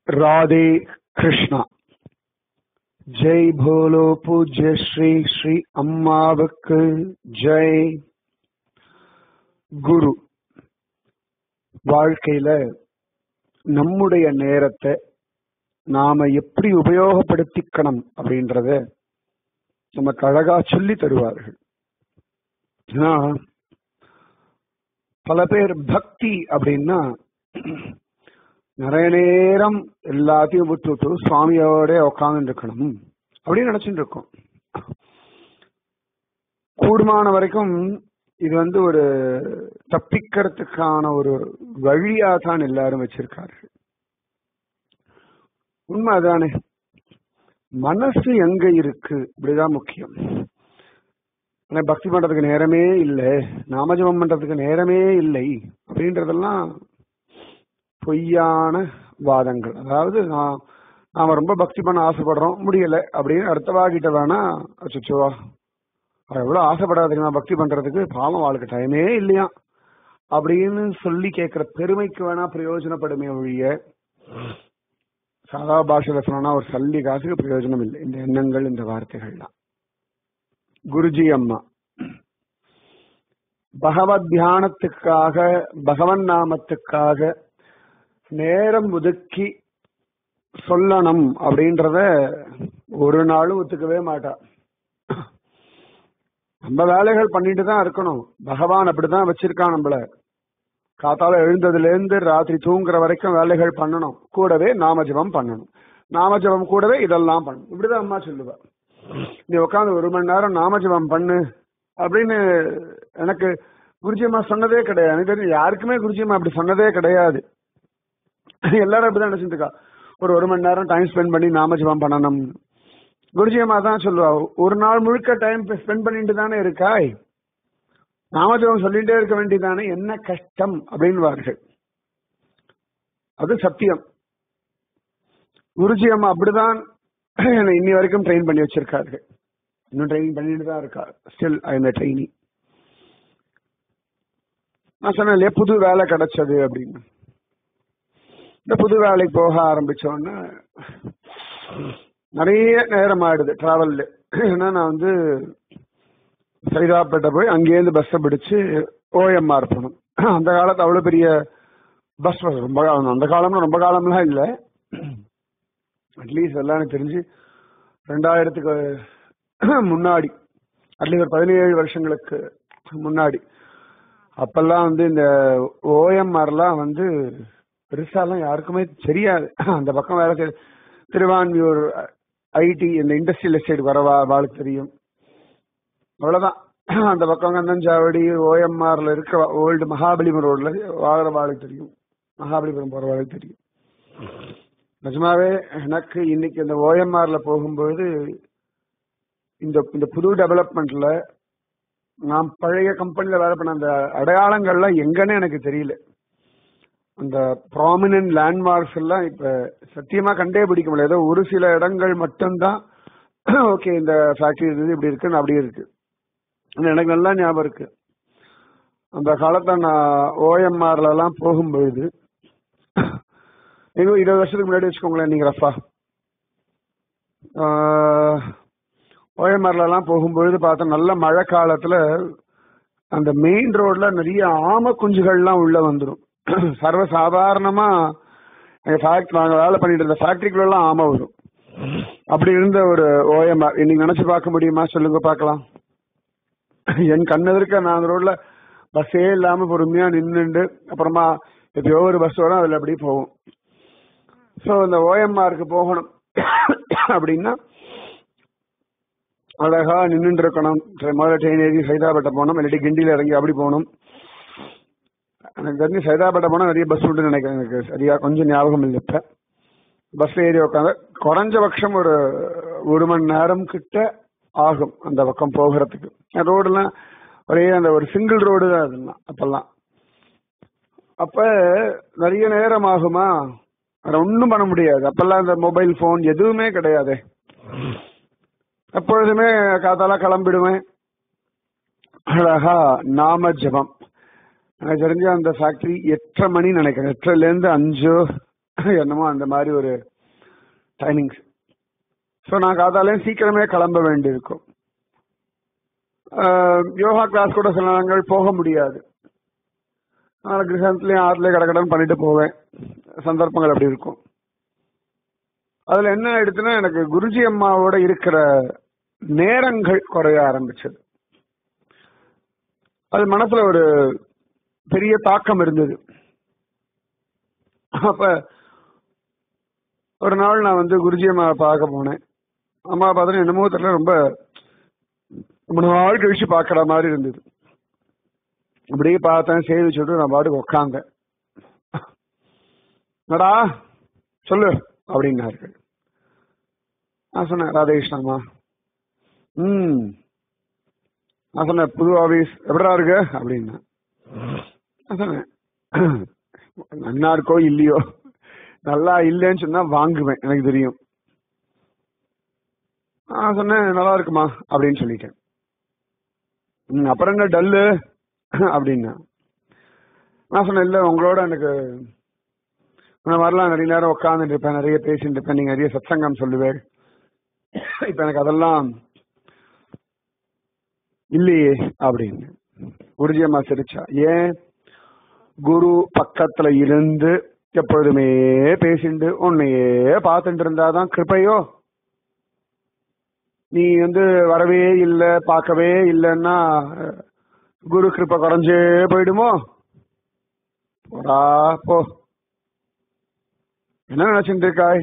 राधे कृष्णा जय भोलो पूज्य श्री श्री அம்மாவுக்கு ஜெய் குரு வாழ்க்கையில நம்முடைய நேரத்தை நாம எப்படி உபயோகப்படுத்திக்கணும் அப்படின்றத நமக்கு அழகா சொல்லி தருவார்கள் ஏன்னா பல பேர் பக்தி அப்படின்னா நிறைய நேரம் எல்லாத்தையும் விட்டுட்டு சுவாமியோட உட்கார்ந்து இருக்கணும் அப்படின்னு நினைச்சுட்டு இருக்கோம் கூடுமான வரைக்கும் இது வந்து ஒரு தப்பிக்கிறதுக்கான ஒரு வழியா தான் எல்லாரும் வச்சிருக்கார்கள் உண்மை அதானே மனசு எங்க இருக்கு இப்படிதான் முக்கியம் ஆனா பக்தி பண்றதுக்கு நேரமே இல்லை நாமஜபம் பண்றதுக்கு நேரமே இல்லை அப்படின்றதெல்லாம் பொய்யான வாதங்கள் அதாவது நான் நாம ரொம்ப பக்தி பண்ண ஆசைப்படுறோம் முடியல அப்படின்னு அடுத்தவாகிட்ட வேணா அச்சோவா எவ்வளவு ஆசைப்படாத தெரியுமா பக்தி பண்றதுக்கு பாவம் வாழ்க்கை டைமே இல்லையா அப்படின்னு சொல்லி கேட்கிற பெருமைக்கு வேணா பிரயோஜனப்படுமே ஒழிய சாதா பாஷையில சொன்னா ஒரு சல்லி காசுக்கு பிரயோஜனம் இல்லை இந்த எண்ணங்கள் இந்த வார்த்தைகள்லாம் குருஜி அம்மா பகவத் தியானத்துக்காக பகவன் நாமத்துக்காக நேரம் ஒதுக்கி சொல்லணும் அப்படின்றத ஒரு நாளும் ஒத்துக்கவே மாட்டா நம்ம வேலைகள் பண்ணிட்டு தான் இருக்கணும் பகவான் அப்படிதான் வச்சிருக்கான் நம்மள காத்தால எழுந்ததுல இருந்து ராத்திரி தூங்குற வரைக்கும் வேலைகள் பண்ணணும் கூடவே நாமஜபம் பண்ணணும் நாமஜபம் கூடவே இதெல்லாம் பண்ணணும் இப்படிதான் அம்மா சொல்லுவா நீ உட்காந்து ஒரு மணி நேரம் நாமஜபம் பண்ணு அப்படின்னு எனக்கு குருஜியம்மா சொன்னதே கிடையாது எனக்கு தெரிஞ்சு யாருக்குமே குருஜியம்மா அப்படி சொன்னதே கிடையாது எல்லாரும் அப்படிதான் நினைச்சிட்டு இருக்கா ஒரு ஒரு மணி நேரம் டைம் ஸ்பெண்ட் பண்ணி நாமஜபம் பண்ணணும் குருஜியம்மா தான் சொல்லுவா ஒரு நாள் முழுக்க டைம் ஸ்பெண்ட் பண்ணிட்டு தானே இருக்காய் நாமஜபம் சொல்லிட்டே இருக்க வேண்டியதானே என்ன கஷ்டம் அப்படின்வார்கள் அது சத்தியம் குருஜி அம்மா அப்படிதான் என்னை இன்னி வரைக்கும் ட்ரெயின் பண்ணி வச்சிருக்காரு இன்னும் ட்ரெயின் பண்ணிட்டு தான் இருக்கா ஸ்டில் இந்த ட்ரெயினி நான் சொன்னேன் இல்லையா புது வேலை கிடைச்சது அப்படின்னு இந்த புது வேலைக்கு போக ஆரம்பிச்ச உடனே நிறைய நேரம் ஆயிடுது டிராவல்ல ஏன்னா நான் வந்து சைதாப்பேட்டை போய் அங்கேருந்து பஸ்ஸை பிடிச்சு ஓஎம்ஆர் போகணும் அந்த காலத்து அவ்வளோ பெரிய பஸ் ரொம்ப காலம் அந்த காலம்னா ரொம்ப காலம்லாம் இல்லை அட்லீஸ்ட் எல்லாம் எனக்கு தெரிஞ்சு ரெண்டாயிரத்துக்கு முன்னாடி அட்லீஸ்ட் ஒரு பதினேழு வருஷங்களுக்கு முன்னாடி அப்பெல்லாம் வந்து இந்த ஓஎம்ஆர்லாம் வந்து பெருசாலாம் யாருக்குமே தெரியாது அந்த பக்கம் வேற திருவான்மியூர் ஐடி இந்த இண்டஸ்ட்ரியல் எஸ்டேட் வர வாழ்க்கை தெரியும் அவ்வளவுதான் அந்த பக்கம் கந்தஞ்சாவடி ஓஎம்ஆர்ல இருக்க ஓல்டு மகாபலிபுரம் ரோட்ல வாழற வாழ்க்கை தெரியும் மகாபலிபுரம் போற வாழ்க்கை தெரியும் நிஜமாவே எனக்கு இன்னைக்கு இந்த ஓஎம்ஆர்ல போகும்போது இந்த இந்த புது டெவலப்மெண்ட்ல நான் பழைய கம்பெனில வேலை பண்ண அந்த அடையாளங்கள்லாம் எங்கன்னு எனக்கு தெரியல அந்த ப்ராமினன்ட் லேண்ட்மார்க்ஸ் எல்லாம் இப்ப சத்தியமா கண்டே பிடிக்க முடியல ஏதோ ஒரு சில இடங்கள் மட்டும்தான் ஓகே இந்த ஃபேக்டரி இருக்குது இப்படி இருக்குன்னு அப்படி இருக்கு எனக்கு நல்லா ஞாபகம் இருக்கு அந்த காலத்துல நான் ஓஎம்ஆர்ல எல்லாம் போகும்பொழுது இன்னும் இருபது வருஷத்துக்கு முன்னாடி வச்சுக்கோங்களேன் நீங்க ரஃபா ஓஎம்ஆர்ல எல்லாம் போகும்பொழுது பார்த்தா நல்ல மழை காலத்துல அந்த மெயின் ரோட்ல நிறைய ஆம குஞ்சுகள்லாம் உள்ள வந்துடும் சர்வ சாதாரணமா எங்க ஃபேக்டரி நாங்க வேலை பண்ணிட்டு இருந்த ஃபேக்டரிக்குள்ள எல்லாம் ஆம வரும் அப்படி இருந்த ஒரு ஓஎம்ஆர் இன்னைக்கு நினைச்சு பார்க்க முடியுமா சொல்லுங்க பார்க்கலாம் என் கண்ணெதிர்க்க நான் அந்த ரோட்ல பஸ்ஸே இல்லாம பொறுமையா நின்றுண்டு அப்புறமா எப்பயோ ஒரு பஸ் வரும் அதுல அப்படி போகும் ஸோ இந்த ஓஎம்ஆருக்கு போகணும் அப்படின்னா அழகா நின்றுட்டு இருக்கணும் முதல்ல ட்ரெயின் ஏறி சைதாப்பேட்டை போகணும் இல்லாட்டி கிண்டியில இறங்கி அப்படி போகணும் எனக்கு தெரிஞ்சு சைதாப்பேட்டை போனால் நிறைய பஸ் உண்டு நினைக்கிறேன் எனக்கு சரியா கொஞ்சம் ஞாபகம் இல்லை இப்ப பஸ்ல ஏறி உட்காந்து குறைஞ்சபட்சம் ஒரு ஒரு மணி நேரம் கிட்ட ஆகும் அந்த பக்கம் போகிறதுக்கு ரோடுலாம் ஒரே அந்த ஒரு சிங்கிள் ரோடு தான் அதெல்லாம் அப்பெல்லாம் அப்ப நிறைய நேரம் ஆகுமா அதை ஒன்றும் பண்ண முடியாது அப்பெல்லாம் இந்த மொபைல் போன் எதுவுமே கிடையாது எப்பொழுதுமே காத்தால கிளம்பிடுவேன் அழகா நாம ஜபம் எனக்கு தெரிஞ்ச அந்த ஃபேக்டரி எட்டரை மணி நினைக்கிறேன் எட்டரைல இருந்து அஞ்சோ என்னமோ அந்த மாதிரி ஒரு டைமிங்ஸ் ஸோ நான் காதாலே சீக்கிரமே கிளம்ப வேண்டியிருக்கும் ஆஹ் யோகா கிளாஸ் கூட சில நேரங்கள் போக முடியாது அதனால கிரகத்துலயும் ஆற்றுல கடக்கடன் பண்ணிட்டு போவேன் சந்தர்ப்பங்கள் அப்படி இருக்கும் அதுல என்ன ஆயிடுச்சுன்னா எனக்கு குருஜி அம்மாவோட இருக்கிற நேரங்கள் குறைய ஆரம்பிச்சது அது மனசுல ஒரு பெரிய தாக்கம் இருந்தது அப்ப ஒரு நாள் நான் வந்து குருஜி அம்மா பார்க்க போனேன் அம்மா பார்த்தா என்னமோ தெரியல ரொம்ப ரொம்ப நாள் கழிச்சு பார்க்குற மாதிரி இருந்தது அப்படியே பார்த்தேன் சேவை சொல்லிட்டு நான் பாட்டுக்கு உக்காந்தேன் நடா சொல்லு அப்படின்னார்கள் நான் சொன்னேன் ராதேஷ்ணாமா ம் நான் சொன்னேன் புது ஆபீஸ் எப்படா இருக்கு அப்படின்னா நான் சொன்னேன் நல்லா இருக்கோ இல்லையோ நல்லா இல்லைன்னு சொன்னா வாங்குவேன் எனக்கு தெரியும் நான் சொன்னேன் நல்லா இருக்குமா அப்படின்னு சொல்லிட்டேன் ம், அப்புறம் என்ன டல்லு அப்படின்னா நான் சொன்னேன் இல்லை உங்களோட எனக்கு இந்த மாதிரிலாம் நிறைய நேரம் உட்காந்துட்டு இருப்பேன் நிறைய பேசிட்டு இருப்பேன் நீங்க நிறைய சத்சங்கம் சொல்லுவேன் இப்ப எனக்கு அதெல்லாம் இல்லையே அப்படின்னு குருஜி அம்மா சிரிச்சா ஏன் குரு பக்கத்துல இருந்து எப்பொழுதுமே பேசிண்டு உன்னையே பார்த்துட்டு இருந்தாதான் கிருபையோ நீ வந்து வரவே இல்லை பார்க்கவே இல்லைன்னா அஹ், குரு கிருப்பை குறைஞ்சே போயிடுமோ போடா போ என்ன நினைச்சுட்டு இருக்காய்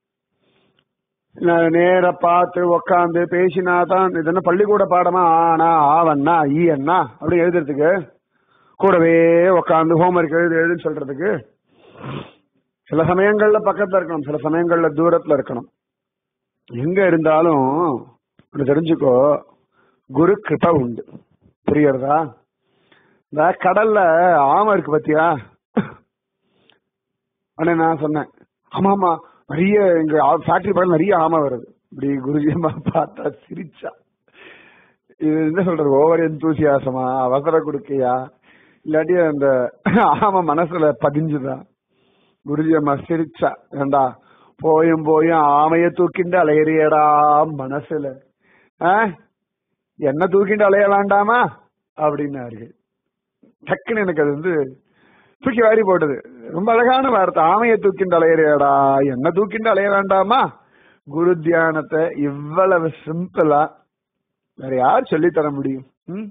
நான் நேர பார்த்து உக்காந்து பேசினாதான் இது என்ன பள்ளிக்கூட பாடமா ஆனா ஆவண்ணா ஈ அண்ணா அப்படி எழுதுறதுக்கு கூடவே உக்காந்து ஹோம்ஒர்க் எழுது எழுதுன்னு சொல்றதுக்கு சில சமயங்கள்ல பக்கத்துல இருக்கணும் சில சமயங்கள்ல தூரத்துல இருக்கணும் எங்க இருந்தாலும் ஒண்ணு தெரிஞ்சுக்கோ குரு கிருப உண்டு புரியுறதா இந்த கடல்ல ஆமை இருக்கு பத்தியா அண்ணே நான் சொன்னேன் ஆமா ஆமா நிறைய எங்க ஃபேக்டரி பக்கம் நிறைய ஆமை வருது இப்படி குருஜி அம்மா பார்த்தா சிரிச்சா இது என்ன சொல்றது ஓவர் எந்தூசியாசமா அவசர கொடுக்கையா இல்லாட்டி அந்த ஆமை மனசுல பதிஞ்சுதா குருஜி அம்மா சிரிச்சா ஏண்டா போயும் போயும் ஆமைய தூக்கிண்டு அலையறியடா மனசுல ஆ? என்ன தூக்கிண்டு அலையலாண்டாமா அப்படின்னார்கள் டக்குன்னு எனக்கு அது வந்து தூக்கி வாரி போட்டது ரொம்ப அழகான வார்த்தை ஆமையை தூக்கிண்டு அலையறியடா என்ன தூக்கிண்டு அலைய வேண்டாமா குரு தியானத்தை இவ்வளவு சிம்பிளா வேற யார் சொல்லி தர முடியும் ம்?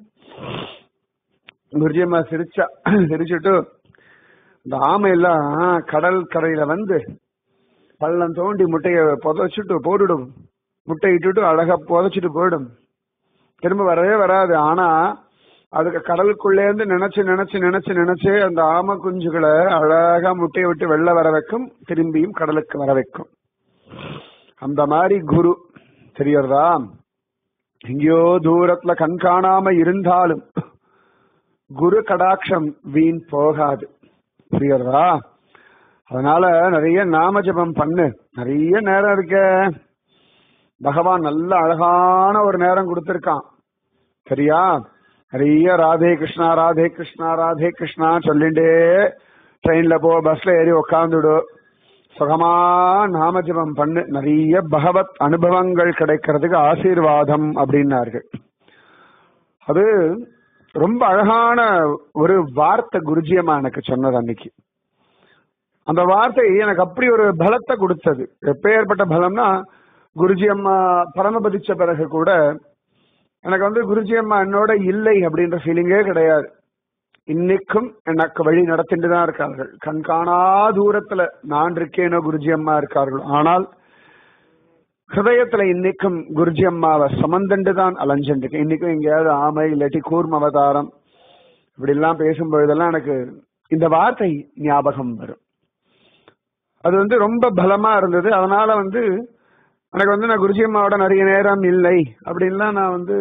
குருஜி அம்மா சிரிச்சா சிரிச்சுட்டு இந்த ஆமை எல்லாம் கடல் கரையில வந்து பள்ளம் தோண்டி முட்டைய புதைச்சிட்டு போட்டுடும் முட்டை இட்டுட்டு அழகா புதைச்சிட்டு போயிடும் திரும்ப வரவே வராது ஆனா அதுக்கு கடலுக்குள்ளே இருந்து நினைச்சு நினைச்சு நினைச்சு நினைச்சு அந்த ஆமை குஞ்சுகளை அழகா முட்டையை விட்டு வெளில வர வைக்கும் திரும்பியும் கடலுக்கு வர வைக்கும் அந்த மாதிரி குரு தெரியறதா எங்கேயோ தூரத்துல கண் காணாம இருந்தாலும் குரு கடாட்சம் வீண் போகாது புரியுறதா அதனால நிறைய நாம ஜெபம் பண்ணு நிறைய நேரம் இருக்க பகவான் நல்ல அழகான ஒரு நேரம் கொடுத்திருக்கான் சரியா நிறைய ராதே கிருஷ்ணா ராதே கிருஷ்ணா ராதே கிருஷ்ணா சொல்லிண்டே ட்ரெயின்ல போ பஸ்ல ஏறி உக்காந்துடு சுகமா நாம ஜெபம் பண்ணு நிறைய பகவத் அனுபவங்கள் கிடைக்கிறதுக்கு ஆசீர்வாதம் அப்படின்னார்கள் அது ரொம்ப அழகான ஒரு வார்த்தை குருஜியம்மா எனக்கு சொன்னது அன்னைக்கு அந்த வார்த்தை எனக்கு அப்படி ஒரு பலத்தை கொடுத்தது எப்பேற்பட்ட பலம்னா குருஜி அம்மா பரமபதிச்ச பிறகு கூட எனக்கு வந்து குருஜி அம்மா என்னோட இல்லை அப்படின்ற ஃபீலிங்கே கிடையாது இன்னைக்கும் எனக்கு வழி நடத்திட்டு தான் இருக்கார்கள் கண்காணா தூரத்துல நான் இருக்கேனோ குருஜி அம்மா இருக்கார்கள் ஆனால் ஹிருதயத்துல இன்னைக்கும் குருஜி அம்மாவை சமந்தண்டு தான் அலைஞ்சுட்டு இன்னைக்கும் எங்கேயாவது ஆமை இல்லாட்டி கூர்ம அவதாரம் இப்படி எல்லாம் பேசும்பொழுதெல்லாம் எனக்கு இந்த வார்த்தை ஞாபகம் வரும் அது வந்து ரொம்ப பலமா இருந்தது அதனால வந்து எனக்கு வந்து நான் குருஜி அம்மாவோட நிறைய நேரம் இல்லை அப்படின்லாம் நான் வந்து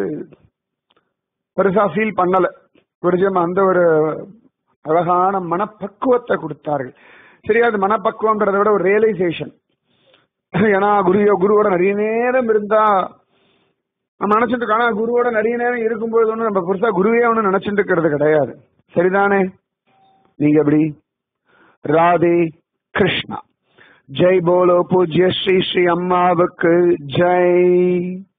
பெருசா ஃபீல் பண்ணல குருஜி அம்மா அந்த ஒரு அழகான மனப்பக்குவத்தை கொடுத்தார்கள் சரியா அது மனப்பக்குவம்ன்றதை விட ஒரு ரியலைசேஷன் ஏன்னா குரு குருவோட நிறைய நேரம் இருந்தா நம்ம நினைச்சிட்டு இருக்கோம் ஆனா குருவோட நிறைய நேரம் இருக்கும்போது ஒன்றும் நம்ம பெருசா குருவே ஒன்றும் நினைச்சிட்டு இருக்கிறது கிடையாது சரிதானே நீங்க எப்படி ராதே கிருஷ்ணா ஜெய் போலோ பூஜ்ய ஸ்ரீ ஸ்ரீ அம்மாவுக்கு ஜெய்